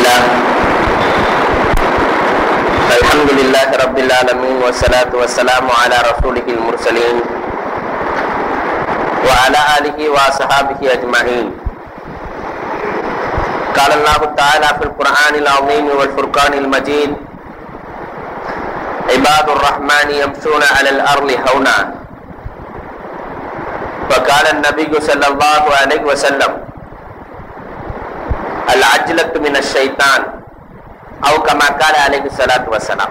لله الحمد لله رب العالمين والصلاة والسلام على رسوله المرسلين وعلى آله وصحابه أجمعين قال الله تعالى في القرآن العظيم والفرقان المجيد عباد الرحمن يمشون على الأرض هونا وقال النبي صلى الله عليه وسلم العجلة من الشيطان أو كما قال عليه الصلاة والسلام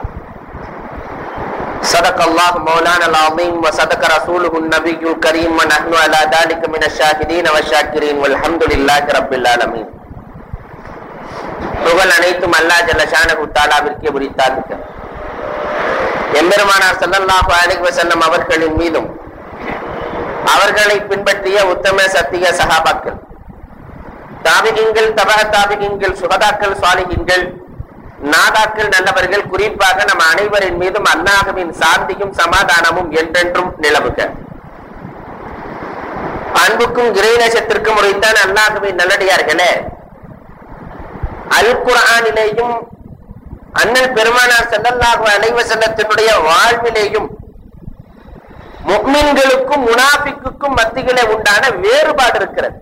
صدق الله مولانا العظيم وصدق رسوله النبي الكريم ونحن على ذلك من الشاهدين والشاكرين والحمد لله رب العالمين புகழ் அனைத்தும் அல்லா ஜல்ல ஷானஹு தாலாவிற்கே உரித்தார்கள் எம்பெருமானார் ஸல்லல்லாஹு அலைஹி வஸல்லம் அவர்களின் மீதும் அவர்களை பின்பற்றிய உத்தம சத்திய சகாபாக்கள் தாபிகங்கள் தபக தாபிகங்கள் சுகதாக்கள் சாலிகின்கள் நாதாக்கள் நல்லவர்கள் குறிப்பாக நம் அனைவரின் மீதும் அல்லாஹுவின் சாந்தியும் சமாதானமும் என்றென்றும் நிலவுக அன்புக்கும் இறைநேசத்திற்கும் உரைத்தான் அல்லாஹுவின் நல்லடியார்களே அல் குரானிலேயும் அண்ணல் பெருமானார் செல்லல்லாஹு அலைவ செல்லத்தினுடைய வாழ்விலேயும் முக்மின்களுக்கும் முனாபிக்குக்கும் மத்தியிலே உண்டான வேறுபாடு இருக்கிறது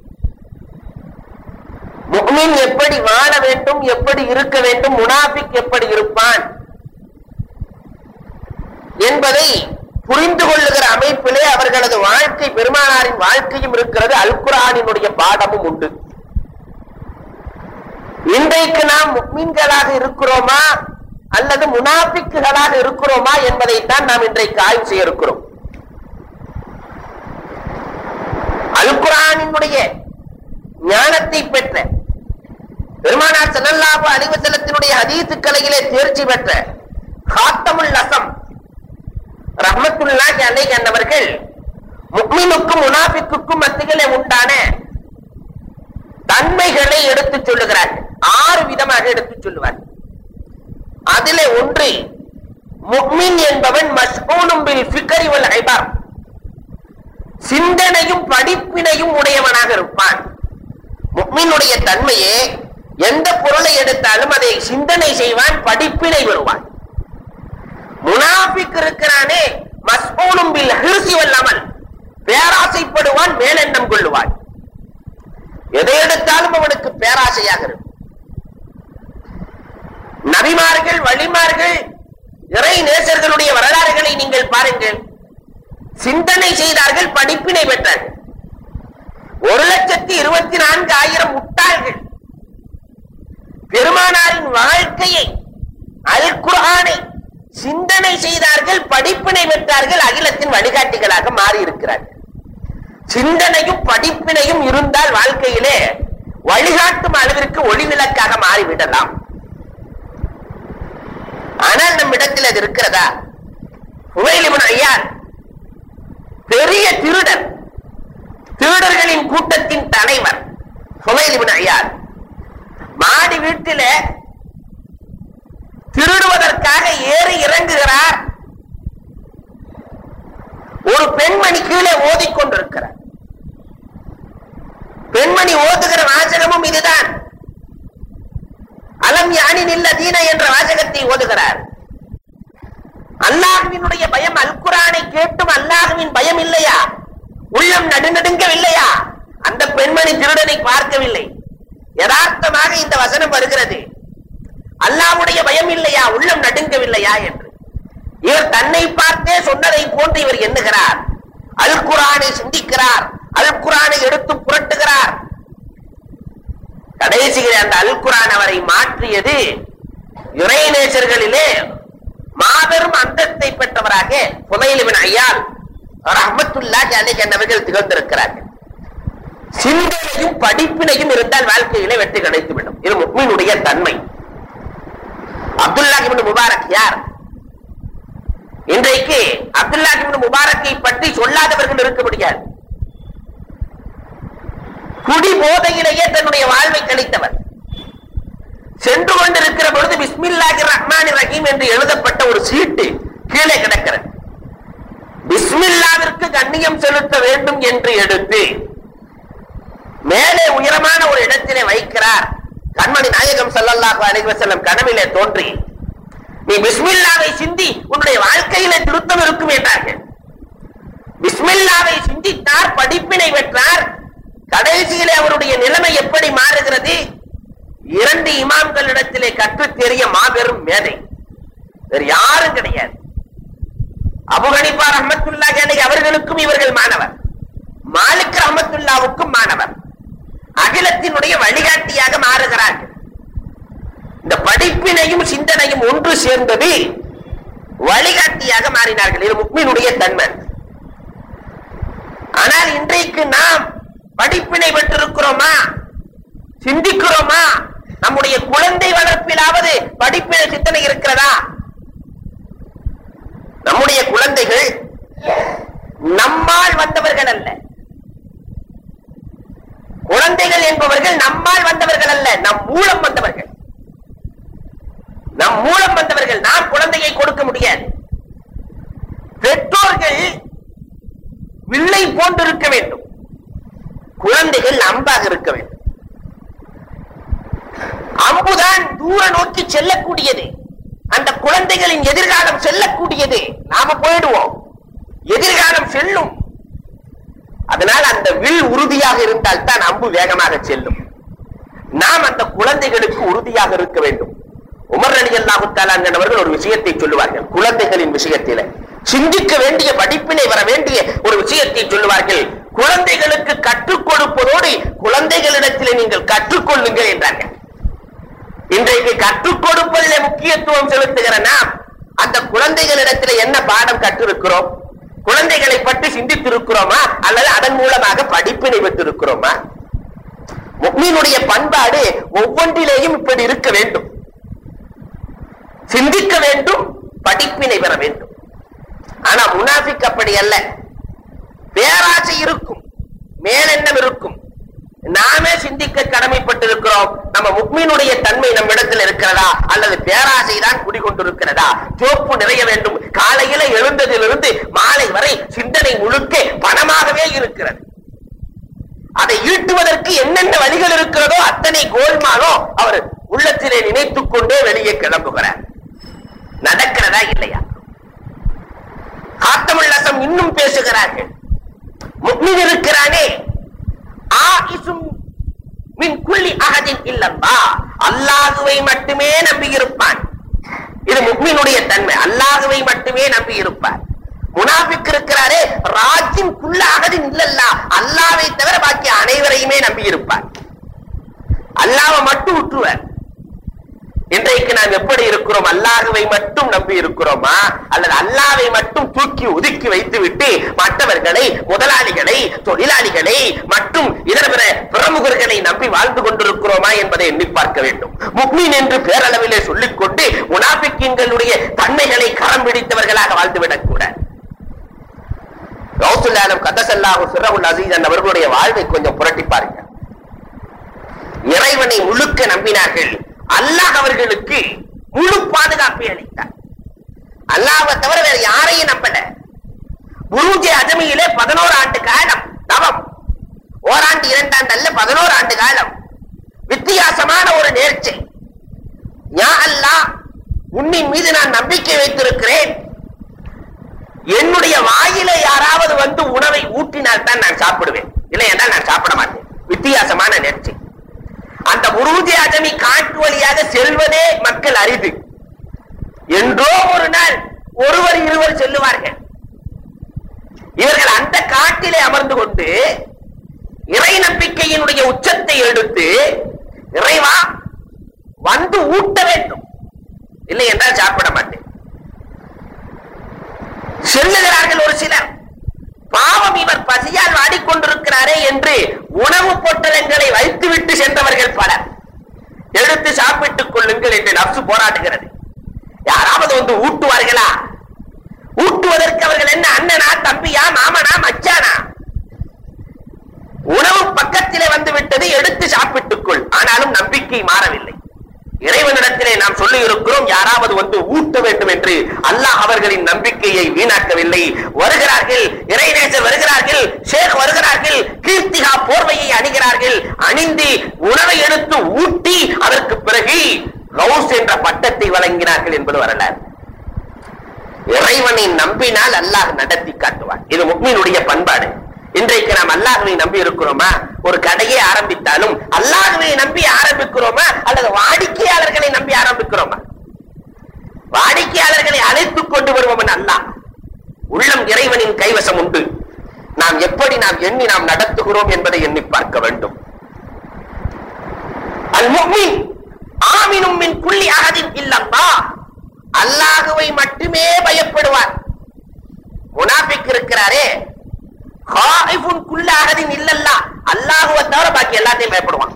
முக்மின் எப்படி வாழ வேண்டும் எப்படி இருக்க வேண்டும் முனாபிக் எப்படி இருப்பான் என்பதை புரிந்து கொள்ளுகிற அமைப்பிலே அவர்களது வாழ்க்கை பெருமானாரின் வாழ்க்கையும் இருக்கிறது அல்குரானினுடைய பாடமும் உண்டு இன்றைக்கு நாம் முக்மீன்களாக இருக்கிறோமா அல்லது முனாபிக்குகளாக இருக்கிறோமா என்பதைத்தான் நாம் இன்றைக்கு ஆய்வு செய்ய இருக்கிறோம் அல்குரானினுடைய ஞானத்தை பெற்ற பெருமானார் செல்லல்லாபு அலிவசலத்தினுடைய ஹதீத்து கலையிலே தேர்ச்சி பெற்ற ஹாத்தமுல் அசம் ரஹமத்துல்லாஹி அலை என்பவர்கள் முக்மினுக்கும் முனாபிக்குக்கும் மத்தியிலே உண்டான தன்மைகளை எடுத்து சொல்லுகிறார்கள் ஆறு விதமாக எடுத்து சொல்லுவார்கள் அதிலே ஒன்று முக்மின் என்பவன் மஷ்கூனும் பில் ஃபிக்கரி வல் ஐபார் சிந்தனையும் படிப்பினையும் உடையவனாக இருப்பான் முக்மினுடைய தன்மையே எந்த பொருளை எடுத்தாலும் அதை சிந்தனை செய்வான் படிப்பினை வருவான் முனாபிக் இருக்கிறானே மஸ்பூனும் பில் ஹிர்சி வல்லாமல் பேராசைப்படுவான் மேலெண்ணம் கொள்ளுவான் எதை எடுத்தாலும் அவனுக்கு பேராசையாக இருக்கும் நபிமார்கள் வழிமார்கள் இறை நேசர்களுடைய வரலாறுகளை நீங்கள் பாருங்கள் சிந்தனை செய்தார்கள் படிப்பினை பெற்றார்கள் ஒரு லட்சத்தி இருபத்தி நான்கு ஆயிரம் முட்டாள்கள் பெருமானாரின் வாழ்க்கையை அல் குர்ஆனை சிந்தனை செய்தார்கள் படிப்பினை பெற்றார்கள் அகிலத்தின் வழிகாட்டிகளாக மாறி இருக்கிறார்கள் சிந்தனையும் படிப்பினையும் இருந்தால் வாழ்க்கையிலே வழிகாட்டும் அளவிற்கு ஒளிவிளக்காக மாறிவிடலாம் ஆனால் நம் இடத்தில் அது இருக்கிறதா புகையிலிமன் ஐயார் பெரிய திருடர் திருடர்களின் கூட்டத்தின் தலைவர் புகையிலிமன் ஐயார் மாடி வீட்டில திருடுவதற்காக ஏறி இறங்குகிறார் ஒரு பெண்மணி கீழே ஓதிக்கொண்டிருக்கிறார் பெண்மணி ஓதுகிற வாசகமும் இதுதான் அலம் யானி நில்ல தீன என்ற வாசகத்தை ஓதுகிறார் அல்லாஹுவினுடைய பயம் அல்குரானை கேட்டும் அல்லாஹுவின் பயம் இல்லையா உள்ளம் நடுநடுங்கவில்லையா அந்த பெண்மணி திருடனை பார்க்கவில்லை யதார்த்தமாக இந்த வசனம் வருகிறது அல்லாஹ்வுடைய பயம் இல்லையா உள்ளம் நடுங்கவில்லையா என்று இவர் தன்னை பார்த்தே சொன்னதை போன்று இவர் எண்ணுகிறார் அல் குரானை சிந்திக்கிறார் அல் குரானை எடுத்து புரட்டுகிறார் கடைசியில் அந்த அல் குரான் அவரை மாற்றியது இறைநேசர்களிலே மாபெரும் அந்தத்தை பெற்றவராக புதையிலிவன் ஐயால் ரஹமத்துல்லாஹி அலைஹி என்பவர்கள் திகழ்ந்திருக்கிறார்கள் சிந்தனையும் படிப்பினையும் இருந்தால் வாழ்க்கையிலே வெற்றி கிடைத்துவிடும் இது முக்மீனுடைய தன்மை அப்துல்லாஹி இப்னு முபாரக் யார் இன்றைக்கு அப்துல்லா இப்னு முபாரக்கை பற்றி சொல்லாதவர்கள் இருக்க முடியாது குடி போதையிலேயே தன்னுடைய வாழ்வை கழித்தவர் சென்று கொண்டிருக்கிற பொழுது பிஸ்மில்லாஹி ரஹ்மான் ரஹீம் என்று எழுதப்பட்ட ஒரு சீட்டு கீழே கிடக்கிறது பிஸ்மில்லாவிற்கு கண்ணியம் செலுத்த வேண்டும் என்று எடுத்து மேலே உயரமான ஒரு இடத்திலே வைக்கிறார் கண்மணி நாயகம் நாயகம் ஸல்லல்லாஹு அலைஹி வஸல்லம் கனவிலே தோன்றி நீ பிஸ்மில்லாவை சிந்தி உன்னுடைய வாழ்க்கையிலே திருத்தம் இருக்கும் என்றார்கள் பிஸ்மில்லாவை சிந்தித்தார் படிப்பினை பெற்றார் கடைசியிலே அவருடைய நிலைமை எப்படி மாறுகிறது இரண்டு இமாம்களிடத்திலே கற்றுத் தெரிய மாபெரும் மேதை வேறு யாரும் கிடையாது அபு ஹனீஃபா ரஹ்மத்துல்லாஹி அலைஹி அவர்களுக்கும் இவர்கள் மாணவர் மாலிக் ரஹ்மத்துல்லாவுக்கும் மாணவர் அகிலத்தினுடைய வழிகாட்டியாக மாறுகிறார்கள் இந்த படிப்பினையும் சிந்தனையும் ஒன்று சேர்ந்தது வழிகாட்டியாக மாறினார்கள் இது முக்மீனுடைய தன்மை ஆனால் இன்றைக்கு நாம் படிப்பினை பெற்றிருக்கிறோமா சிந்திக்கிறோமா நம்முடைய குழந்தை வளர்ப்பிலாவது படிப்பினை சிந்தனை இருக்கிறதா நம்முடைய குழந்தைகள் நம்மால் வந்தவர்கள் அல்ல குழந்தைகள் என்பவர்கள் நம்மால் வந்தவர்கள் அல்ல நம் மூலம் வந்தவர்கள் நம் மூலம் வந்தவர்கள் நாம் குழந்தையை கொடுக்க முடியாது பெற்றோர்கள் வில்லை போன்றிருக்க வேண்டும் குழந்தைகள் அம்பாக இருக்க வேண்டும் அம்புதான் தூர நோக்கி செல்லக்கூடியது அந்த குழந்தைகளின் எதிர்காலம் செல்லக்கூடியது நாம போயிடுவோம் எதிர்காலம் செல்லும் அதனால் அந்த வில் உறுதியாக இருந்தால் தான் அம்பு வேகமாக செல்லும் நாம் அந்த குழந்தைகளுக்கு உறுதியாக இருக்க வேண்டும் உமர் அலி அல்லாஹு அவர்கள் ஒரு விஷயத்தை சொல்லுவார்கள் குழந்தைகளின் விஷயத்தில சிந்திக்க வேண்டிய படிப்பினை வர வேண்டிய ஒரு விஷயத்தை சொல்லுவார்கள் குழந்தைகளுக்கு கற்றுக் கொடுப்பதோடு குழந்தைகளிடத்திலே நீங்கள் கற்றுக்கொள்ளுங்கள் என்றார்கள் இன்றைக்கு கற்றுக் கொடுப்பதிலே முக்கியத்துவம் செலுத்துகிற நாம் அந்த குழந்தைகளிடத்தில் என்ன பாடம் கற்றிருக்கிறோம் குழந்தைகளை பற்றி சிந்தித்திருக்கிறோமா அல்லது அதன் மூலமாக படிப்பினை பெற்றிருக்கிறோமா முக்மீனுடைய பண்பாடு ஒவ்வொன்றிலேயும் இப்படி இருக்க வேண்டும் சிந்திக்க வேண்டும் படிப்பினை பெற வேண்டும் ஆனா முனாஃபிக் அப்படி அல்ல பேராசை இருக்கும் மேலெண்ணம் இருக்கும் நாமே சிந்திக்க கடமைப்பட்டிருக்கிறோம் நம்ம முக்மீனுடைய தன்மை நம்ம இடத்தில் இருக்கிறதா அல்லது பேராசை தான் குடிகொண்டிருக்கிறதா சோப்பு நிறைய வேண்டும் காலையில எழுந்ததிலிருந்து மாலை வரை சிந்தனை முழுக்க பணமாகவே இருக்கிறது அதை ஈட்டுவதற்கு என்னென்ன வழிகள் இருக்கிறதோ அத்தனை கோல்மானோ அவர் உள்ளத்திலே நினைத்துக் கொண்டே வெளியே கிளம்புகிறார் நடக்கிறதா இல்லையா ஆத்தமுல்லசம் இன்னும் பேசுகிறார்கள் முக்மின் இருக்கிறானே ஆயிசும் மின் குள்ளி அகதின் இல்லல்லா அல்லாஹுவை மட்டுமே நம்பி இருப்பான் இது முக்மினுடைய தன்மை அல்லாஹுவை மட்டுமே நம்பி இருப்பார் முனாபிக் இருக்கிறாரே ராஜின் குள்ள அகதின் இல்லல்லா அல்லாவை தவிர பாக்கி அனைவரையுமே நம்பி இருப்பார் அல்லாவை மட்டும் விட்டுருவார் இன்றைக்கு நாம் எப்படி இருக்கிறோம் அல்லாஹுவை மட்டும் நம்பி இருக்கிறோமா அல்லது அல்லாவை மட்டும் தூக்கி ஒதுக்கி வைத்து விட்டு மற்றவர்களை முதலாளிகளை தொழிலாளிகளை மற்றும் இதர பிற பிரமுகர்களை நம்பி வாழ்ந்து கொண்டிருக்கிறோமா என்பதை எண்ணி பார்க்க வேண்டும் முக்மீன் என்று பேரளவிலே சொல்லிக் கொண்டு முனாபிக்கின்களுடைய தன்மைகளை கரம் பிடித்தவர்களாக வாழ்ந்துவிடக் கூடாது கௌசுல்லாலும் கதசல்லாஹு சிறகுல் அசீசன் அவர்களுடைய வாழ்வை கொஞ்சம் புரட்டி பாருங்க இறைவனை முழுக்க நம்பினார்கள் அல்லாஹ் அவர்களுக்கு முழு பாதுகாப்பை அளித்தார் அல்லாஹ்வை தவிர வேற யாரையும் நம்பல குருஜி அஜமியிலே பதினோரு ஆண்டு காலம் தவம் ஓராண்டு இரண்டாண்டு அல்ல பதினோரு ஆண்டு காலம் வித்தியாசமான ஒரு நேர்ச்சை யா அல்லாஹ் உன்னின் மீது நான் நம்பிக்கை வைத்திருக்கிறேன் என்னுடைய வாயில யாராவது வந்து உணவை ஊட்டினால் தான் நான் சாப்பிடுவேன் இல்லை என்றால் நான் சாப்பிட மாட்டேன் வித்தியாசமான நேர்ச்சி அந்த உருஜி அஜமி காட்டு வழியாக செல்வதே மக்கள் அரிது என்றோ ஒரு நாள் ஒருவர் இருவர் செல்லுவார்கள் இவர்கள் அந்த காட்டிலே அமர்ந்து கொண்டு இறை நம்பிக்கையினுடைய உச்சத்தை எடுத்து இறைவா வந்து ஊட்ட வேண்டும் இல்லை என்றால் சாப்பிட மாட்டேன் செல்லுகிறார்கள் ஒரு சிலர் பாவம் இவர் பசியால் வாடிக்கொண்டிருக்கிறாரே என்று உணவு பொட்டலங்களை வைத்துவிட்டு சென்றவர்கள் பலர் எடுத்து சாப்பிட்டுக் கொள்ளுங்கள் என்று நப்சு போராடுகிறது யாராவது வந்து ஊட்டுவார்களா ஊட்டுவதற்கு அவர்கள் என்ன அண்ணனா தம்பியா மாமனா மச்சானா உணவு பக்கத்திலே வந்து விட்டது எடுத்து சாப்பிட்டுக் கொள் ஆனாலும் நம்பிக்கை மாறவில்லை இறைவனிடத்திலே நாம் சொல்லி இருக்கிறோம் யாராவது வந்து ஊட்ட வேண்டும் என்று அல்லாஹ் அவர்களின் நம்பிக்கையை வீணாக்கவில்லை வருகிறார்கள் இறைநேசர் வருகிறார்கள் ஷேக் வருகிறார்கள் கீர்த்திகா போர்வையை அணிகிறார்கள் அணிந்து உணவை எடுத்து ஊட்டி அதற்கு பிறகு கவுஸ் என்ற பட்டத்தை வழங்கினார்கள் என்பது வரலாறு இறைவனை நம்பினால் அல்லாஹ் நடத்தி காட்டுவான் இது முக்மீனுடைய பண்பாடு இன்றைக்கு நாம் அல்லாஹ்வை நம்பி இருக்கிறோமா ஒரு கடையை ஆரம்பித்தாலும் அல்லாஹ்வை நம்பி ஆரம்பிக்கிறோமா அல்லது வாடிக்கையாளர்களை நம்பி ஆரம்பிக்கிறோமா வாடிக்கையாளர்களை அழைத்துக் கொண்டு வருபவன் அல்லாஹ் உள்ளம் இறைவனின் கைவசம் உண்டு நாம் எப்படி நாம் எண்ணி நாம் நடத்துகிறோம் என்பதை எண்ணி பார்க்க வேண்டும் அல் முஃமின் ஆமினும் மின் குல்லி அஹதின் இல்லல்லாஹ் அல்லாஹுவை மட்டுமே பயப்படுவார் முனாபிக் இருக்கிறாரே ஹாயிஃபுன் குல்ல அஹதின் இல்லல்லா அல்லாஹுவை தவிர பாக்கி எல்லாத்தையும் பயப்படுவான்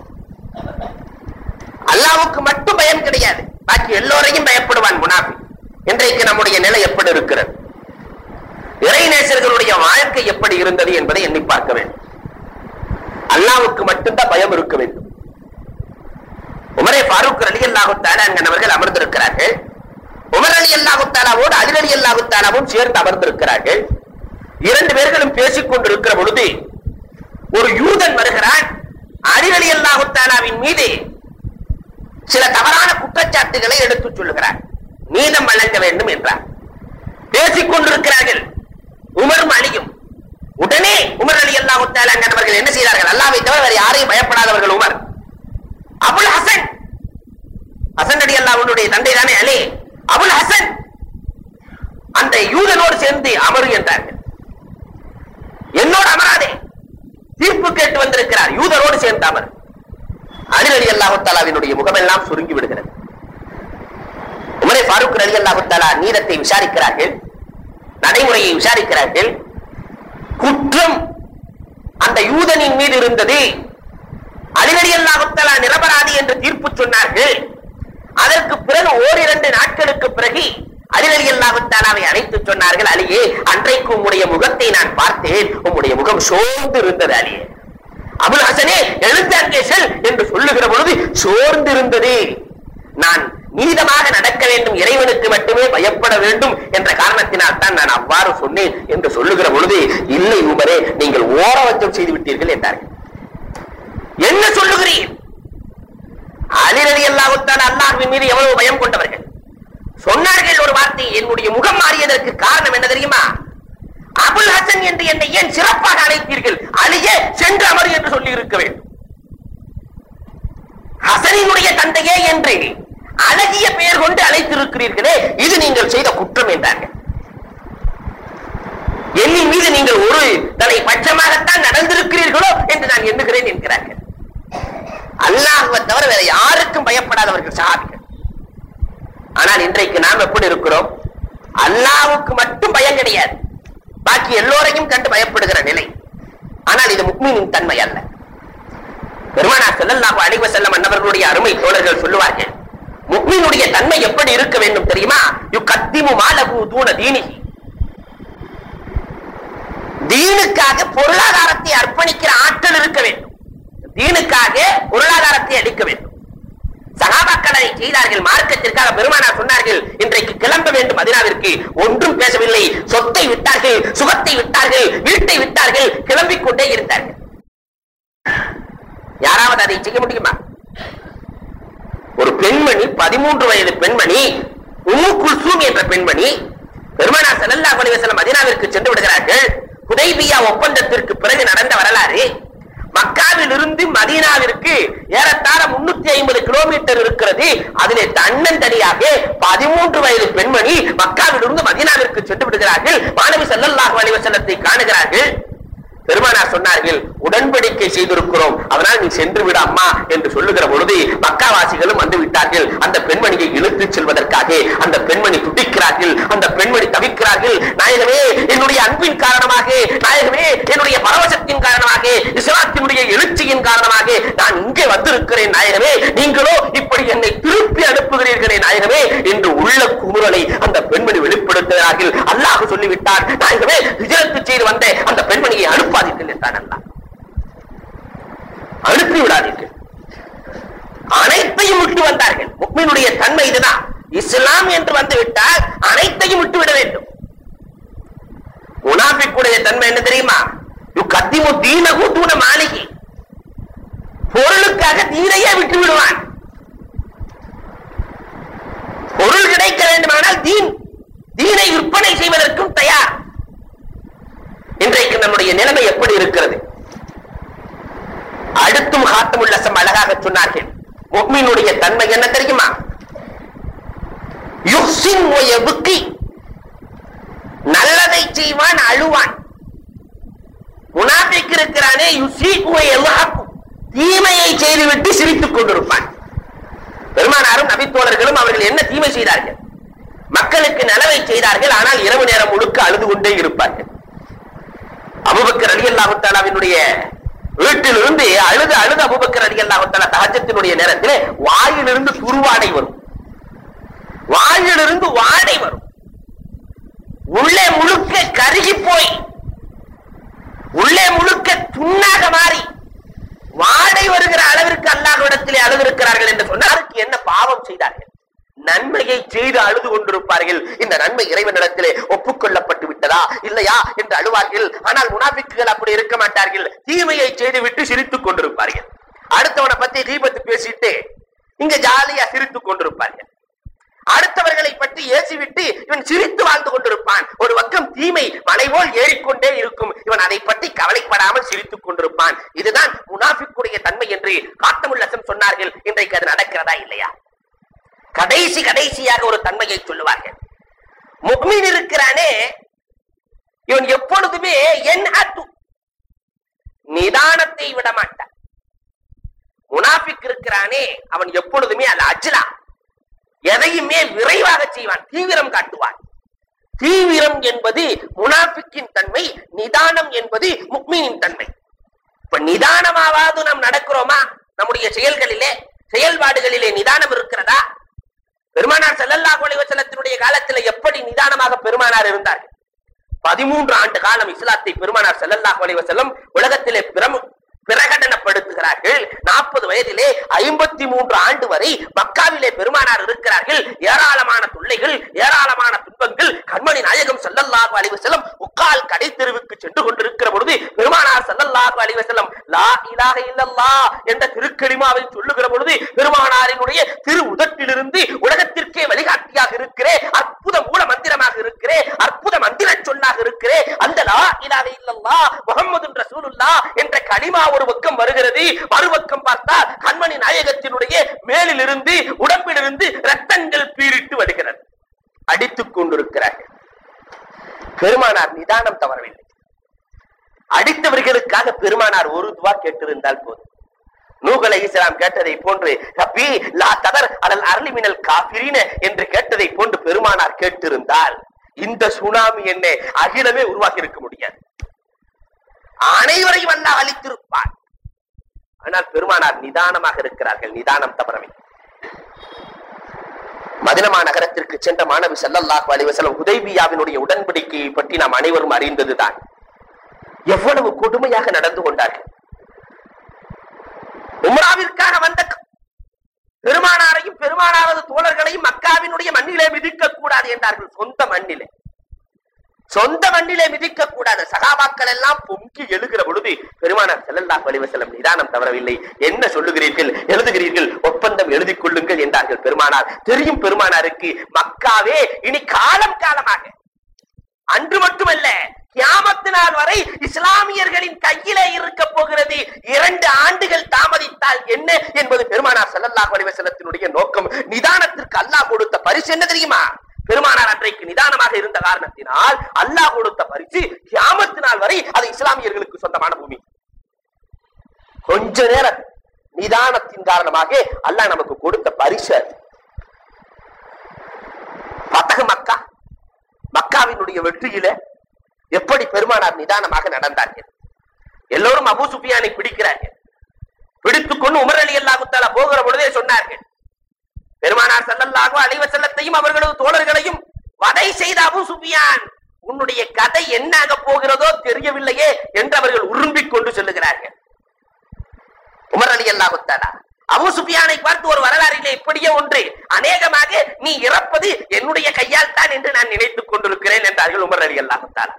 அல்லாஹ்வுக்கு மட்டும் பயம் கிடையாது பாக்கி எல்லோரையும் பயப்படுவான் முனாபி இன்றைக்கு நம்முடைய நிலை எப்படி இருக்கிறது இறைநேசர்களுடைய வாழ்க்கை எப்படி இருந்தது என்பதை எண்ணி பார்க்க வேண்டும் அல்லாஹ்வுக்கு மட்டும்தான் பயம் இருக்க வேண்டும் உமரே ஃபாரூக் அலி அல்லாஹு அவர்கள் அமர்ந்திருக்கிறார்கள் உமர் அலி அல்லாஹு தாலாவோடு அலி அலி அல்லாஹு தாலாவும் சேர்ந்து அமர்ந்திருக்கிறார்கள் இரண்டு பேர்களும் பேசிக் கொண்டிருக்கிற பொழுது ஒரு யூதன் வருகிறான் அலி அலி அல்லாஹு தாலாவின் மீது சில தவறான குற்றச்சாட்டுகளை எடுத்துச் சொல்லுகிறார் நீதம் வழங்க வேண்டும் என்றார் பேசிக் கொண்டிருக்கிறார்கள் உமரும் அலியும் உடனே உமர் அலி அல்லாஹு அவர்கள் என்ன செய்தார்கள் அல்லாவை தவிர வேறு யாரையும் பயப்படாதவர்கள் Umar Abul Hasan Hasan Ali அல்லாவுடைய தந்தை தானே அலி அபுல் ஹசன் அந்த யூதனோடு சேர்ந்து அமரு என்றார்கள் என்னோடு அமராதே தீர்ப்பு கேட்டு வந்திருக்கிறார் யூதனோடு சேர்ந்து அமர் அலி அலி அல்லாஹு தாலாவினுடைய முகமெல்லாம் சுருங்கி விடுகிறது உமரே ஃபாரூக் அலி அல்லாஹு தாலா நீதத்தை விசாரிக்கிறார்கள் நடைமுறையை விசாரிக்கிறார்கள் குற்றம் அந்த யூதனின் மீது இருந்தது அலிகடி அல்லாஹுத்தலா நிரபராதி என்று தீர்ப்பு சொன்னார்கள் அதற்கு பிறகு ஓரிரண்டு நாட்களுக்கு பிறகு அலிகடி அல்லாஹுத்தாலாவை அழைத்து சொன்னார்கள் அலியே அன்றைக்கு உம்முடைய முகத்தை நான் பார்த்தேன் உம்முடைய முகம் சோர்ந்து இருந்தது அலியே அபுல் ஹசனே எழுந்து அங்கே செல் என்று சொல்லுகிற பொழுது சோர்ந்து இருந்தது நான் நீதமாக நடக்க வேண்டும் இறைவனுக்கு மட்டுமே பயப்பட வேண்டும் என்ற காரணத்தினால் தான் நான் அவ்வாறு சொன்னேன் என்று சொல்லுகிற பொழுது இல்லை உமரே நீங்கள் ஓரவச்சம் செய்து விட்டீர்கள் என்றார்கள் என்ன சொல்லுகிறீர் அலிரலி அல்லாஹுத்தான் அல்லாஹ்வின் மீது எவ்வளவு பயம் கொண்டவர்கள் சொன்னார்கள் ஒரு வார்த்தை என்னுடைய முகம் மாறியதற்கு காரணம் என்ன தெரியுமா அபுல் ஹசன் என்று என்னை ஏன் சிறப்பாக அழைத்தீர்கள் அலியே சென்று அமர் என்று சொல்லி இருக்க வேண்டும் ஹசனினுடைய தந்தையே என்று அழகிய பெயர் கொண்டு அழைத்திருக்கிறீர்களே இது நீங்கள் செய்த குற்றம் என்றார்கள் என்னின் மீது நீங்கள் ஒரு தலை பட்சமாகத்தான் நடந்திருக்கிறீர்களோ என்று நான் எண்ணுகிறேன் என்கிறார்கள் அல்லாஹுவை தவிர வேற யாருக்கும் பயப்படாதவர்கள் சாபிகள் ஆனால் இன்றைக்கு நாம் எப்படி இருக்கிறோம் அல்லாவுக்கு மட்டும் பயம் கிடையாது பாக்கி எல்லோரையும் கண்டு பயப்படுகிற நிலை ஆனால் இது முக்மீனின் தன்மை அல்ல பெருமானா செல்லல்லாஹு அலைஹி வஸல்லம் அன்னவர்களுடைய அருமை தோழர்கள் சொல்லுவார்கள் முக்மீனுடைய தன்மை எப்படி இருக்க வேண்டும் தெரியுமா யு கத்திமு மாலகு தூன தீனிஹி தீனுக்காக பொருளாதாரத்தை அர்ப்பணிக்கிற ஆற்றல் இருக்க வேண்டும் தீனுக்காக பொருளாதாரத்தை அளிக்க வேண்டும் சகாபாக்கள் அதை செய்தார்கள் மார்க்கத்திற்காக பெருமானார் சொன்னார்கள் இன்றைக்கு கிளம்ப வேண்டும் மதினாவிற்கு ஒன்றும் பேசவில்லை சொத்தை விட்டார்கள் சுகத்தை விட்டார்கள் வீட்டை விட்டார்கள் கிளம்பிக் கொண்டே இருந்தார்கள் யாராவது அதை செய்ய முடியுமா ஒரு பெண்மணி பதிமூன்று வயது பெண்மணி உம்மு குல்சூம் என்ற பெண்மணி பெருமானா ஸல்லல்லாஹு அலைஹி வஸல்லம் மதீனாவிற்கு சென்று விடுகிறார்கள் ஹுதைபியா ஒப்பந்தத்திற்கு பிறகு நடந்த வரலாறு மக்காவில் இருந்து மதீனாவிற்கு ஏறத்தாழ முன்னூத்தி ஐம்பது கிலோமீட்டர் இருக்கிறது அதிலே தன்னந்தனியாக பதிமூன்று வயது பெண்மணி மக்காவில் இருந்து மதீனாவிற்கு சென்று விடுகிறார்கள் மாணவி ஸல்லல்லாஹு அலைஹி வஸல்லத்தை காணுகிறார்கள் பெருமானார் சொன்னார்கள் உடன்படிக்கை செய்திருக்கிறோம் அதனால் நீ சென்று விடு அம்மா என்று சொல்லுகிற பொழுது மக்காவாசிகளும் வந்து விட்டார்கள் அந்த பெண்மணியை இழுத்துச் செல்வதற்காக அந்த பெண்மணி துடிக்கிறார்கள் அந்த பெண்மணி தவிக்கிறார்கள் நாயகமே என்னுடைய அன்பின் காரணமாக நாயகமே என்னுடைய பரவசத்தின் காரணமாக இஸ்லாத்தினுடைய எழுச்சியின் காரணமாக நான் இங்கே வந்திருக்கிறேன் நாயகமே நீங்களோ இப்படி என்னை திருப்பி அனுப்புகிறீர்களே நாயகமே என்று உள்ள குமுறலை அந்த பெண்மணி வெளிப்படுத்துகிறார்கள் அல்லாஹ் சொல்லிவிட்டார் நாயகமே விஜயத்து செய்து வந்த அந்த பெண்மணியை அனுப்பாதீர்கள் என்றான் அல்லாஹ் அனுப்பி விடாதீர்கள் அனைத்தையும் விட்டு வந்தார்கள் முக்மீனுடைய தன்மை இதுதான் இஸ்லாம் என்று வந்து விட்டால் அனைத்தையும் விட்டு விட வேண்டும் முனாபிக்குடைய தன்மை என்ன தெரியுமா கத்திமு தீன கூட்டுன மாளிகை பொருளுக்காக தீனையே விட்டு விடுவான் பொருள் கிடைக்க வேண்டுமானால் தீன் தீனை விற்பனை செய்வதற்கும் தயார் இன்றைக்கு நம்முடைய நிலைமை எப்படி இருக்கிறது அடுத்தும் ஹாத்தமுல்லசம் அழகாக சொன்னார்கள் முக்மீனுடைய தன்மை என்ன தெரியுமா யுஹ்சின் வ யப்கி. நல்லதை செய்வான் அழுவான் முனாபிக் இருக்கிறானே யுசீக் வ யல்ஹகு. தீமையை செய்துவிட்டு சிரித்துக் கொண்டிருப்பான் பெருமானாரும் நபித்தோழர்களும் அவர்கள் என்ன தீமை செய்தார்கள் மக்களுக்கு நலவை செய்தார்கள் ஆனால் இரவு நேரம் முழுக்க அழுது கொண்டே இருப்பார்கள் அபுபக்கர் அலி அல்லாஹுத்தாலாவினுடைய வீட்டிலிருந்து அழுது அழுது அபுபக்கர் அலி அல்லாஹுத்தாலா தஹஜத்தினுடைய நேரத்திலே வாயிலிருந்து துருவாடை வரும் வாயிலிருந்து வாடை வரும் உள்ளே முழுக்க கருகி போய் உள்ளே முழுக்க துண்ணாக மாறி வாடை வருகிற அளவிற்கு அல்லாஹ்விடத்திலே அழுதிருக்கிறார்கள் என்று சொன்னால் அதுக்கு என்ன பாவம் செய்தார்கள் நன்மையை செய்து அழுது கொண்டிருப்பார்கள் இந்த நன்மை இறைவனிடத்திலே ஒப்புக்கொள்ளப்பட்டு விட்டதா இல்லையா என்று அழுவார்கள் ஆனால் முனாபிக்குகள் அப்படி இருக்க மாட்டார்கள் தீமையை செய்து விட்டு சிரித்துக் கொண்டிருப்பார்கள் அடுத்தவனை பத்தி தீபத்து பேசிட்டு இங்க ஜாலியா சிரித்துக் கொண்டிருப்பார்கள் அடுத்தவர்களை பற்றி ஏசிவிட்டு இவன் சிரித்து வாழ்ந்து கொண்டிருப்பான் ஒரு பக்கம் தீமை மலை போல் ஏறிக்கொண்டே இருக்கும் இவன் அதை பற்றி கவலைப்படாமல் சிரித்துக் கொண்டிருப்பான் இதுதான் முனாஃபிக்குடைய தன்மை என்று காத்தமுல்லசம் சொன்னார்கள் இன்றைக்கு அது நடக்கிறதா இல்லையா கடைசி கடைசியாக ஒரு தன்மையை சொல்லுவார்கள் முக்மீன் இருக்கிறானே இவன் எப்பொழுதுமே என் நிதானத்தை விட மாட்டான் முனாஃபிக் இருக்கிறானே அவன் எப்பொழுதுமே அல்ல அஜ்லா எதையுமே விரைவாக செய்வான் தீவிரம் காட்டுவான் தீவிரம் என்பது முனாஃபிக்கின் தன்மை நிதானம் என்பது முக்மீனின் தன்மை இப்ப நிதானமாவது நாம் நடக்கிறோமா நம்முடைய செயல்களிலே செயல்பாடுகளிலே நிதானம் இருக்கிறதா பெருமானார் ஸல்லல்லாஹு அலைஹி வஸல்லத்தினுடைய காலத்துல எப்படி நிதானமாக பெருமானார் இருந்தார்கள் பதிமூன்று ஆண்டு காலம் இஸ்லாத்தை பெருமானார் ஸல்லல்லாஹு அலைஹி வஸல்லம் உலகத்திலே பிரமு பிரகடனப்படுத்துகிறார்கள் நாற்பது வயதிலே ஐம்பத்தி மூன்று ஆண்டு வரை மக்காவிலே பெருமானார் இருக்கிறார்கள் ஏராளமான தொல்லைகள் ஏராளமான துன்பங்கள் கண்மணி நாயகம் ஸல்லல்லாஹு அலைஹி வஸல்லம் உக்கால் கடை தெருவுக்கு சென்று கொண்டிருக்கிற பொழுது பெருமானார் ஸல்லல்லாஹு அலைஹி வஸல்லம் லா இலாஹ இல்லல்லாஹ் என்ற திருக்கலிமாவை சொல்லுகிற பொழுது பெருமானாரினுடைய திரு உதட்டிலிருந்து உலகத்திற்கே வழிகாட்டியாக இருக்கிறே அற்புத மூல மந்திரமாக இருக்கிறே அற்புத மந்திர சொல்லாக இருக்கிறே அந்த லா இலாஹ இல்லல்லாஹ் முஹம்மது ரசூலுல்லாஹ் என்ற கலிமா ஒரு பக்கம் வருகிறது மறுபக்கம் பார்த்தால் கண்மணி நாயகத்தினுடைய மேலிலிருந்து உடம்பிலிருந்து ரத்தங்கள் பீரிட்டு வருகிறது அடித்துக் கொண்டிருக்கிறார்கள் பெருமானார் நிதானம் தவறவில்லை அடித்தவர்களுக்காக பெருமானார் ஒரு துவா கேட்டிருந்தால் போதும் நூகலை இஸ்லாம் கேட்டதை போன்று ரப்பி லா ததர் அலல் அருளி மினல் காபிரீன என்று கேட்டதை போன்று பெருமானார் கேட்டிருந்தால் இந்த சுனாமி என்ன அகிலமே உருவாக்கி இருக்க முடியாது அனைவரையும் அல்லாஹ் அளித்திருப்பார் ஆனால் பெருமானார் நிதானமாக இருக்கிறார்கள் நிதானம் தவறவில்லை மதினமா நகரத்திற்கு சென்ற மாணவி ஸல்லல்லாஹு அலைஹி வஸல்லம் ஹுதைபியாவினுடைய உடன்படிக்கையை பற்றி நாம் அனைவரும் அறிந்ததுதான் எவ்வளவு கொடுமையாக நடந்து கொண்டார்கள் உம்ராவிற்காக வந்த க- பெருமானாரையும் பெருமானாரது தோழர்களையும் மக்காவினுடைய மண்ணிலே மிதிக்க கூடாது என்றார்கள் சொந்த மண்ணிலே சொந்த மண்ணிலே மிதிக்க கூடாது சகாபாக்கள் எல்லாம் பொங்கி எழுகிற பொழுது பெருமானார் ஸல்லல்லாஹு அலைஹி வஸல்லம் நிதானம் தவறவில்லை என்ன சொல்லுகிறீர்கள் எழுதுகிறீர்கள் ஒப்பந்தம் எழுதிக் கொள்ளுங்கள் என்றார்கள் பெருமானார் தெரியும் பெருமானாருக்கு மக்காவே இனி காலம் காலமாக அன்று மட்டுமல்ல கியாமத்து நாள் வரை இஸ்லாமியர்களின் கையிலே இருக்க போகிறது இரண்டு ஆண்டுகள் தாமதித்தால் என்ன என்பது பெருமானார் ஸல்லல்லாஹு அலைஹி வஸல்லத்தினுடைய நோக்கம் நிதானத்திற்கு அல்லாஹ் கொடுத்த பரிசு என்ன தெரியுமா பெருமானார் அன்றைக்கு நிதானமாக இருந்த காரணத்தினால் அல்லாஹ் கொடுத்த பரிசு கியாமத்து நாள் வரை அது இஸ்லாமியர்களுக்கு சொந்தமான பூமி கொஞ்ச நேரம் நிதானத்தின் காரணமாக அல்லாஹ் நமக்கு கொடுத்த பரிசு அது. பத்தக மக்கா மக்காவினுடைய வெற்றியில எப்படி பெருமானார் நிதானமாக நடந்தார்கள் எல்லோரும் அபூ சுஃபியானை பிடிக்கிறார்கள் பிடித்துக் கொண்டு உமர் அலி அல்லாஹுத்தாலா போகிற பொழுதே சொன்னார்கள் பெருமானார் ஸல்லல்லாஹு அலைஹி வஸல்லத்தையும் அவர்களது தோழர்களையும் வதை செய்த அபூ சுஃபியான் உன்னுடைய கதை என்ன ஆக போகிறதோ தெரியவில்லையே என்று அவர்கள் உரும்பிக் கொண்டு சொல்லுகிறார்கள் உமர் அலி அல்லாஹுத்தாலா அபு சுஃபியானை பார்த்து ஒரு வரலாறிலே இப்படியே ஒன்று அநேகமாக நீ இறப்பது என்னுடைய கையால் தான் என்று நான் நினைத்துக் கொண்டிருக்கிறேன் என்றார்கள் உமர் அலி அல்லாஹால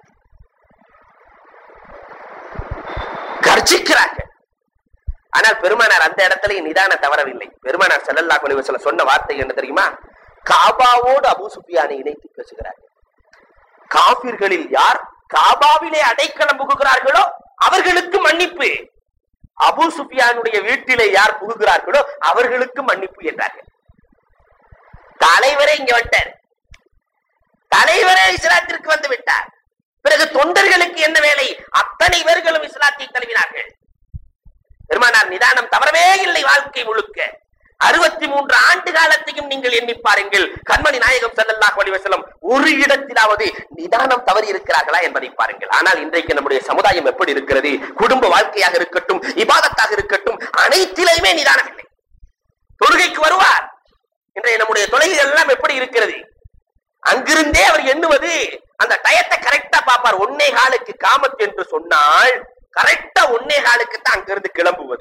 கர்ஜிக்கிறார்கள் ஆனால் பெருமானார் அந்த இடத்துல நிதான தவறவில்லை பெருமானார் ஸல்லல்லாஹு அலைஹி வஸல்லம் சொன்ன வார்த்தை என்ன தெரியுமா காபாவோடு அபூ சுஃபியானை இணைத்து பேசுகிறார்கள் காபிர்களில் யார் காபாவிலே அடைக்கலம் புகுகிறார்களோ அவர்களுக்கு மன்னிப்பு அபூ சுஃபியானுடைய வீட்டிலே யார் புகுகிறார்களோ அவர்களுக்கு மன்னிப்பு என்றார்கள் தலைவரே இங்க வந்துட்டார் தலைவரே இஸ்லாத்திற்கு வந்து விட்டார் பிறகு தொண்டர்களுக்கு என்ன வேலை அத்தனை பேர்களும் இஸ்லாத்தை தழுவினார்கள் பெருமானார் நிதானம் தவறவே இல்லை வாழ்க்கை முழுக்க அறுபத்தி மூன்று ஆண்டு காலத்தையும் நீங்கள் எண்ணி பாருங்கள் கண்மணி நாயகம் ஸல்லல்லாஹு அலைஹி வஸல்லம் ஒரு இடத்திலாவது நிதானம் தவறி இருக்கிறார்களா என்பதை பாருங்கள் ஆனால் இன்றைக்கு நம்முடைய சமுதாயம் எப்படி இருக்கிறது குடும்ப வாழ்க்கையாக இருக்கட்டும் இபாதத்தாக இருக்கட்டும் அனைத்திலையுமே நிதானம் இல்லை தொழுகைக்கு வருவார் இன்றைய நம்முடைய தொலைகள் எல்லாம் எப்படி இருக்கிறது அங்கிருந்தே அவர் எண்ணுவது அந்த டயத்தை கரெக்டா பார்ப்பார் ஒன்னே காலுக்கு காமத் என்று சொன்னால் கரெக்டா ஒன்னே காலுக்கு தான் அங்கிருந்து கிளம்புவது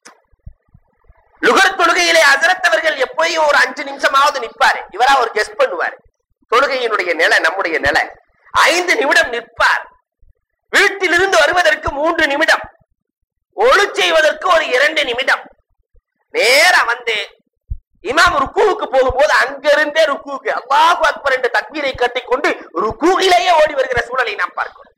லுகர் தொழுகையிலே அசரத்தவர்கள் எப்பயும் ஒரு அஞ்சு நிமிஷமாவது நிற்பாரு இவரா ஒரு கெஸ்ட் பண்ணுவார் தொழுகையினுடைய நிலை நம்முடைய நிலை ஐந்து நிமிடம் நிற்பார் வீட்டிலிருந்து வருவதற்கு மூன்று நிமிடம் ஒழு செய்வதற்கு ஒரு இரண்டு நிமிடம் நேரா வந்து இமாம் ருக்குவுக்கு போகும்போது அங்கிருந்தே ருக்குவுக்கு அல்லாஹு அக்பர் என்ற தக்பீரை கட்டிக்கொண்டு ருக்குவிலேயே ஓடி வருகிற சூழலை நாம் பார்க்கிறோம்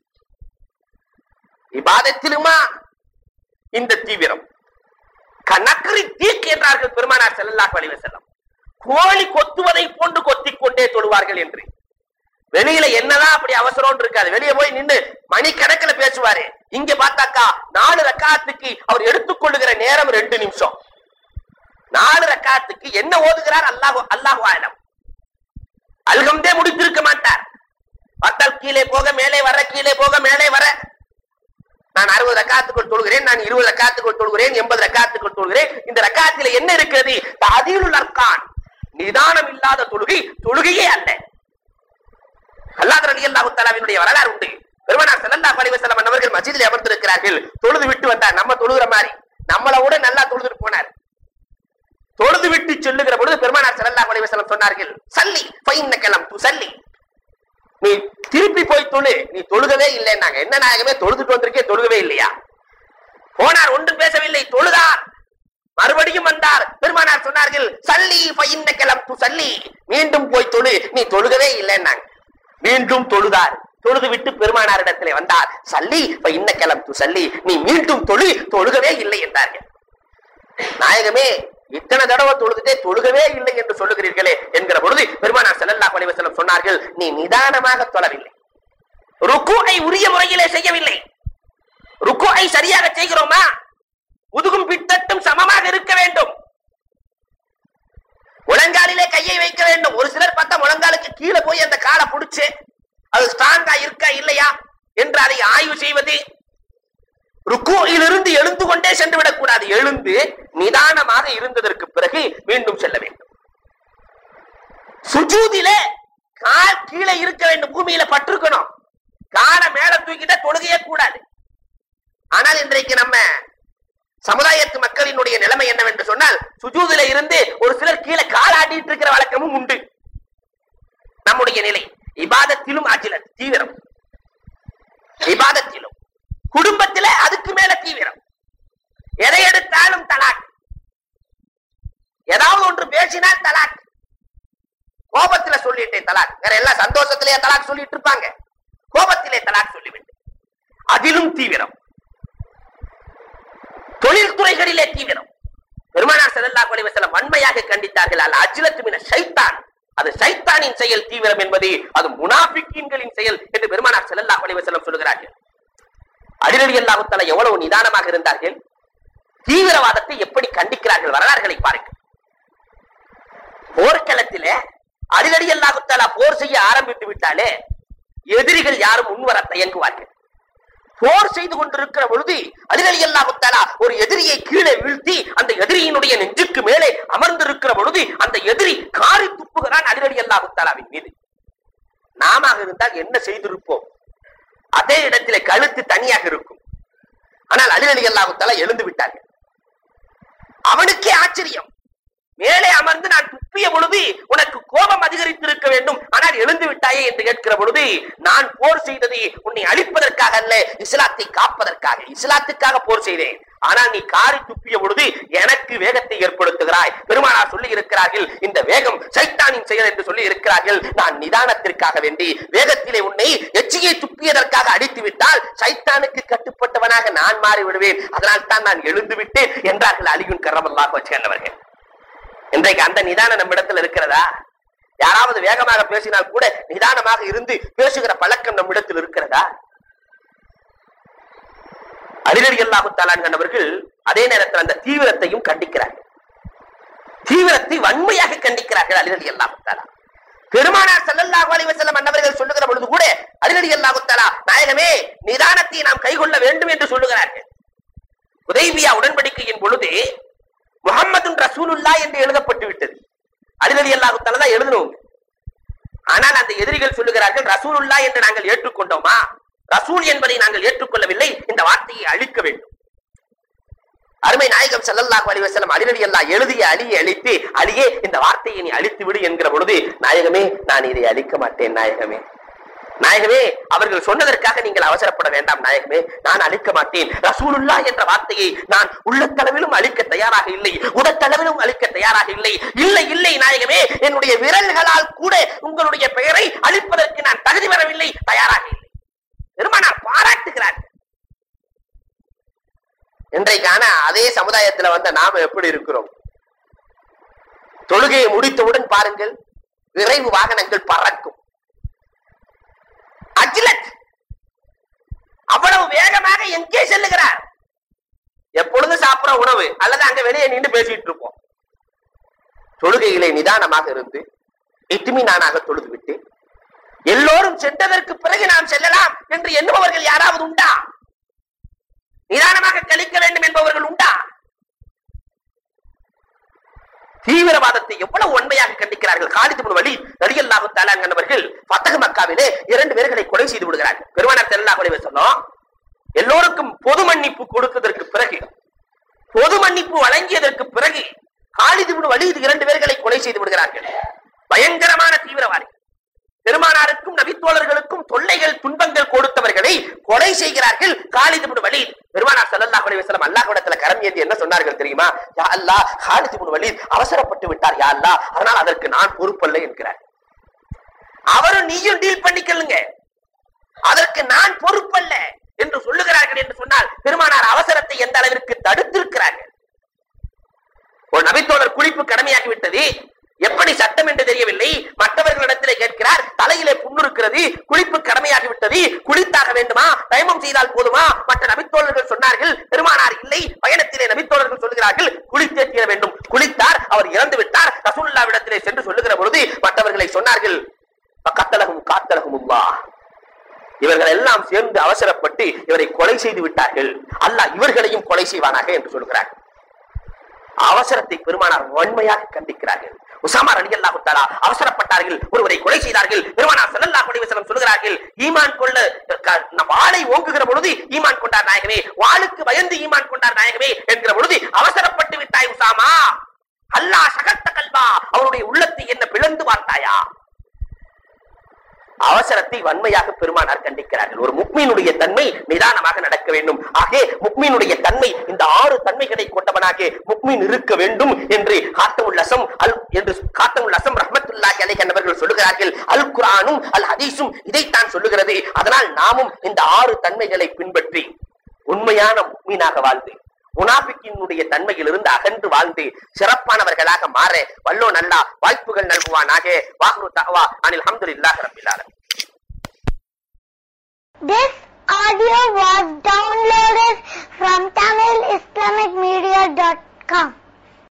இபாதத்திலுமா இந்த தீவிரம் கணக்கரி தீக் என்றார்கள் பெருமானார் ஸல்லல்லாஹு அலைஹி வஸல்லம் கோழி கொத்துவதை போன்று கொத்திக் கொண்டே தொழுவார்கள் என்று வெளியில என்னதான் அப்படி அவசரம் இருக்காது வெளியே போய் நின்னு மணிக்கணக்கில் பேசுவாரு இங்க பார்த்தாக்கா நாலு ரக்காத்துக்கு அவர் எடுத்துக்கொள்ளுகிற நேரம் ரெண்டு நிமிஷம் நாலு ரக்காத்துக்கு என்ன ஓதுகிறார் அல்லாஹு அல்லாஹு ஆலம் அல்கம்தே முடித்திருக்க மாட்டார் பார்த்தால் கீழே போக மேலே வர கீழே போக மேலே வர நான் அறுபது ரக்காத்துக்குள் தொழுகிறேன் நான் இருபது ரக்காத்துக்குள் தொழுகிறேன் எண்பது ரக்காத்துக்குள் தொழுகிறேன் இந்த ரக்காத்தில என்ன இருக்கிறது அதிலுள் அர்கான் நிதானம் இல்லாத தொழுகை தொழுகையே அல்ல அல்லாஹ் ரலியல்லாஹு தஆலாவினுடைய வரலாறு உண்டு பெருமானார் ஸல்லல்லாஹு அலைஹி வஸல்லம் அவர்கள் மஸ்ஜிதில் அமர்ந்திருக்கிறார்கள் தொழுது விட்டு வந்தார் நம்ம தொழுகிற மாதிரி நம்மள விட நல்லா தொழுதுட்டு போனார் தொழுது விட்டு செல்லுகிற பொழுது பெருமானார் ஸல்லல்லாஹு அலைஹி வஸல்லம் சொன்னார்கள் சல்லி ஃபைன்னகலம் துசல்லி நீ திருப்பி போய் தொழு நீ தொழுகவே இல்லைன்னாங்க என்ன நாயகமே தொழுதுட்டு வந்திருக்கே தொழுகவே இல்லையா போனார் ஒன்றும் பேசவில்லை தொழுதார் மறுபடியும் வந்தார் பெருமானார் சொன்னார்கள் சல்லி ஃபைன்னகலம் துசல்லி மீண்டும் போய் தொழு நீ தொழுகவே இல்லைன்னாங்க மீண்டும் தொழுதார் தொழுது விட்டு பெருமானாரிடத்திலே வந்தார் சல்லி இன்னக்கலம் து சல்லி நீ மீண்டும் தொழு தொழுகவே இல்லை என்றார்கள் நாயகமே இத்தனை தடவை தொழுதுட்டே தொழுகவே இல்லை என்று சொல்லுகிறீர்களே என்கிற பொழுது பெருமானார் ஸல்லல்லாஹு அலைஹி வஸல்லம் சொன்னார்கள் நீ நிதானமாக தொழவில்லை ருக்குஐ உரிய முறையிலே செய்யவில்லை ருக்குஐ சரியாக செய்கிறோமா முதுகும் பித்தட்டும் சமமாக இருக்க வேண்டும் முழங்காலிலே கையை வைக்க வேண்டும் ஒரு சிலர் பார்த்தா முழங்காலுக்கு கீழே போய் அந்த காலை புடிச்சு அது ஸ்ட்ராங்கா இருக்கா இல்லையா என்று அதை ஆய்வு செய்வது ருக்குயிலிருந்து எழுந்து கொண்டே சென்று விடக்கூடாது எழுந்து நிதானமாக இருந்ததற்கு பிறகு மீண்டும் செல்ல வேண்டும் சுஜூதிலே கால் கீழே இருக்க வேண்டும் பூமியில பட்டிருக்கணும் காலை மேல தூக்கிட்ட தொழுகையே கூடாது ஆனால் இன்றைக்கு நம்ம சமுதாயத்து மக்களினுடைய நிலைமை என்னவென்று சொன்னால் சுஜூதில இருந்து ஒரு சிலர் கீழே காலாட்டிட்டு இருக்கிற வழக்கமும் உண்டு நம்முடைய நிலை இபாதத்திலும் அஜிலத் தீவிரம் இபாதத்திலும் குடும்பத்தில அதுக்கு மேல தீவிரம் எதை எடுத்தாலும் தலாக் ஏதாவது ஒன்று பேசினால் தலாக் கோபத்துல சொல்லிட்டேன் தலாக் வேற எல்லாம் சந்தோஷத்திலேயே தலாக் சொல்லிட்டு இருப்பாங்க கோபத்திலே தலாக் சொல்லிவிட்டு அதிலும் தீவிரம் தொழில்துறைகளிலே தீவிரம் பெருமானார் ஸல்லல்லாஹு அலைஹி வஸல்லம் வன்மையாக கண்டித்தார்கள் அல் அஜ்லத்து மின ஷைத்தான் அது ஷைத்தானின் செயல் தீவிரம் என்பது அது முனாஃபிக்கீன்களின் செயல் என்று பெருமானார் ஸல்லல்லாஹு அலைஹி வஸல்லம் சொல்கிறார்கள் அலிரலி அல்லாஹு தஆலா எவ்வளவு நிதானமாக இருந்தார்கள் தீவிரவாதத்தை எப்படி கண்டிக்கிறார்கள் வரலாறுகளை பாருங்கள் போர்க்களத்திலே அலிரலி அல்லாஹு தஆலா போர் செய்ய ஆரம்பித்து விட்டாலே எதிரிகள் யாரும் முன்வர தயங்குவார்கள் போர் செய்து கொண்டிருக்கிற பொழுது அலிரலி அல்லாஹு தஆலா ஒரு எதிரியை கீழே வீழ்த்தி அந்த எதிரியினுடைய நெஞ்சுக்கு மேலே அமர்ந்திருக்கிற பொழுது அந்த எதிரி காரி துப்புகிறான் அலிரலி அல்லாஹு தஆலாவின் மீது நாம இருந்தால் என்ன செய்திருப்போம் அதே இடத்திலே கழுத்து தனியாக இருக்கும் ஆனால் அலிரலி அல்லாஹு தஆலா எழுந்து விட்டார்கள் அவனுக்கே ஆச்சரியம் மேலே அமர்ந்து நான் துப்பிய பொழுது உனக்கு கோபம் அதிகரித்திருக்க வேண்டும் ஆனால் எழுந்து விட்டாயே என்று கேட்கிற பொழுது நான் போர் செய்தது உன்னை அழிப்பதற்காக அல்ல இஸ்லாத்தை காப்பதற்காக இஸ்லாத்துக்காக போர் செய்தேன் ஆனால் நீ காரி துப்பிய பொழுது எனக்கு வேகத்தை ஏற்படுத்துகிறாய் பெருமானார் சொல்லி இருக்கிறார்கள் இந்த வேகம் சைத்தானின் செயல் என்று சொல்லி இருக்கிறார்கள் நான் நிதானத்திற்காக வேண்டி வேகத்திலே உன்னை எச்சியை துப்பியதற்காக அடித்து விட்டால் சைத்தானுக்கு கட்டுப்பட்டவனாக நான் மாறி விடுவேன் அதனால் தான் நான் எழுந்து விட்டேன் என்றார்கள் அலிகுன் கரமல்லாக சேர்ந்தவர்கள் இன்றைக்கு அந்த நிதானம் நம்மிடத்தில் இருக்கிறதா யாராவது வேகமாக பேசினால் கூட நிதானமாக இருந்து பேசுகிற பழக்கம் நம்மிடத்தில் இருக்கிறதா அலிரடி அல்லாஹு கண்டவர்கள் அதே நேரத்தில் அந்த தீவிரத்தையும் கண்டிக்கிறார்கள் தீவிரத்தை வன்மையாக கண்டிக்கிறார்கள் அலிரடி அல்லாஹு தாலா பெருமானார் ஸல்லல்லாஹு அலைஹி வஸல்லம் அன்னவர்கள் சொல்லுகிற பொழுது கூட அலிரடி அல்லாஹு தாலா நாயகமே நிதானத்தை நாம் கைக்கொள்ள வேண்டும் என்று சொல்லுகிறார்கள் உதைபியா உடன்படிக்கையின் பொழுது முகம்மது ரசூலுல்லா என்று எழுதப்பட்டு விட்டது அலிரடி அல்லாஹு தாலா தான் எழுதணும் ஆனால் அந்த எதிரிகள் சொல்லுகிறார்கள் ரசூலுல்லா என்று நாங்கள் ஏற்றுக்கொண்டோமா ரசூல் என்பதை நாங்கள் ஏற்றுக்கொள்ளவில்லை இந்த வார்த்தையை அழிக்க வேண்டும் அருமை நாயகம் ஸல்லல்லாஹு அலைஹி வஸல்லம் அலிரடி அல்லாஹ் எழுதிய அலியை அழித்து அலியே இந்த வார்த்தையை நீ அழித்து விடு என்கிற பொழுது நாயகமே நான் இதை அழிக்க மாட்டேன் நாயகமே நாயகமே அவர்கள் சொன்னதற்காக நீங்கள் அவசரப்பட வேண்டாம் நாயகமே நான் அழிக்க மாட்டேன் ரசூலுல்லா என்ற வார்த்தையை நான் உள்ளத்தளவிலும் அழிக்க தயாராக இல்லை உடத்தளவிலும் அழிக்க தயாராக இல்லை இல்லை இல்லை நாயகமே என்னுடைய விரல்களால் கூட உங்களுடைய பெயரை அழிப்பதற்கு நான் தகுதி பெறவில்லை தயாராக இல்லை பெருமானார் பாராட்டுகிறார் இன்றைக்கான அதே சமுதாயத்துல வந்த நாம எப்படி இருக்கிறோம் தொழுகையை முடித்தவுடன் பாருங்கள் விரைவு வாகனங்கள் பறக்கும் அஜிலத் அவ்வளவு வேகமாக எங்கே செல்லுகிறார் எப்பொழுது சாப்பிடுற உணவு அல்லது அங்க வெளியே நின்று பேசிட்டு இருப்போம் தொழுகையிலே நிதானமாக இருந்து இட்டுமினானாக தொழுது விட்டு எல்லோரும் சென்றதற்கு பிறகு நாம் செல்லலாம் என்று எண்ணுபவர்கள் யாராவது உண்டா நிதானமாக கழிக்க வேண்டும் என்பவர்கள் உண்டா தீவிரவாதத்தை எவ்வளவு உண்மையாக கண்டிக்கிறார்கள் காலித் இப்னு வலீத் ரலியல்லாஹு தஆலா என்பவர்கள் ஃபத்தஹ் மக்காவிலே இரண்டு பேர்களை கொலை செய்து விடுகிறார்கள் பெருமானார் ஸல்லல்லாஹு அலைஹி வஸல்லம் எல்லோருக்கும் பொது மன்னிப்பு கொடுத்ததற்கு பிறகு பொது மன்னிப்பு வழங்கியதற்கு பிறகு காலித் இப்னு வலீத் இரண்டு பேர்களை கொலை செய்து விடுகிறார்கள் பயங்கரமான தீவிரவாதி பெருமானாருக்கும் நபித்தோழர்களுக்கும் தொல்லைகள் துன்பங்கள் கொடுத்தவர்களை கொலை செய்கிறார்கள் காலித் இப்னு வலீத் பெருமானார் ஸல்லல்லாஹு அலைஹி வஸல்லம் அல்லாஹ்விடத்துல கரம் ஏந்தி என்ன சொன்னார்கள் தெரியுமா யா அல்லாஹ் காலித் இப்னு வலீத் அவசரப்பட்டு விட்டார் யா அல்லாஹ் அதனால் அதற்கு நான் பொறுப்பல்ல என்கிறார் அவரும் நீயும் டீல் பண்ணிக்கலுங்க அதற்கு நான் பொறுப்பல்ல என்று சொல்லுகிறார்கள் என்று சொன்னால் பெருமானார் அவசரத்தை எந்த அளவிற்கு தடுத்திருக்கிறார்கள் ஒரு நபித்தோழர் குளிப்பு கடமையாகி விட்டது எப்படி சட்டம் என்று தெரியவில்லை மற்றவர்களிடத்திலே கேட்கிறார் தலையிலே புண்ணு இருக்கிறது குளிப்பு கடமையாகி விட்டது குளித்தாக வேண்டுமா தயமம் செய்தால் போதுமா மற்ற நபித்தோழர்கள் சொன்னார்கள் பெருமானார் இல்லை பயணத்திலே நபித்தோழர்கள் சொல்லுகிறார்கள் குளித்தே தீர வேண்டும் குளித்தார் அவர் இறந்து விட்டார் ரசூலுல்லாவிடத்திலே சென்று சொல்லுகிற பொழுது மற்றவர்களை சொன்னார்கள் கத்தலகும் காத்தலகும் இவர்கள் எல்லாம் சேர்ந்து அவசரப்பட்டு இவரை கொலை செய்து விட்டார்கள் அல்லாஹ் இவர்களையும் கொலை செய்வானாக என்று சொல்கிறார் அவசரத்தை பெருமானார் வன்மையாக கண்டிக்கிறார்கள் உசாமா ரலியல்லாஹு தஆலா அவசரப்பட்டார்கள் ஒருவரை கொலை செய்தார்கள் பெருமானார் ஸல்லல்லாஹு அலைஹி வஸல்லம் சொல்கிறார்கள் ஈமான் கொள்ள க- நம் வாளை ஓங்குகிற பொழுது ஈமான் கொண்டார் நாயகமே வாளுக்கு பயந்து ஈமான் கொண்டார் நாயகமே என்கிற பொழுது அவசரப்பட்டு விட்டாய் உசாமா அல்லாஹ் சகத்த கல்வா அவருடைய உள்ளத்தை என்ன பிளந்து பார்த்தாயா அவசரத்தை வன்மையாக பெருமானார் கண்டிக்கிறார்கள் ஒரு முக்மீனுடைய தன்மை நிதானமாக நடக்க வேண்டும் ஆகவே முக்மீனுடைய தன்மை இந்த ஆறு தன்மைகளை கொண்டவனாக முக்மீன் இருக்க வேண்டும் என்று காத்தமுல் அசம் அல் என்று காத்தமுல் அசம் ரஹ்மத்துல்லாஹி அலைஹி என்பவர்கள் சொல்லுகிறார்கள் அல் குர்ஆனும் அல் ஹதீஸும் இதைத்தான் சொல்லுகிறது அதனால் நாமும் இந்த ஆறு தன்மைகளை பின்பற்றி உண்மையான முக்மீனாக வாழ்ந்து முனாபிக்கினுடைய தன்மையிலிருந்து அகன்று வாழ்ந்து சிறப்பானவர்களாக மாற வல்லோ நல்லா வாய்ப்புகள் நல்குவானாக வாஹ்ரு தஅவா அனில் ஹம்துலில்லாஹி ரப்பில் ஆலமீன் This audio was downloaded from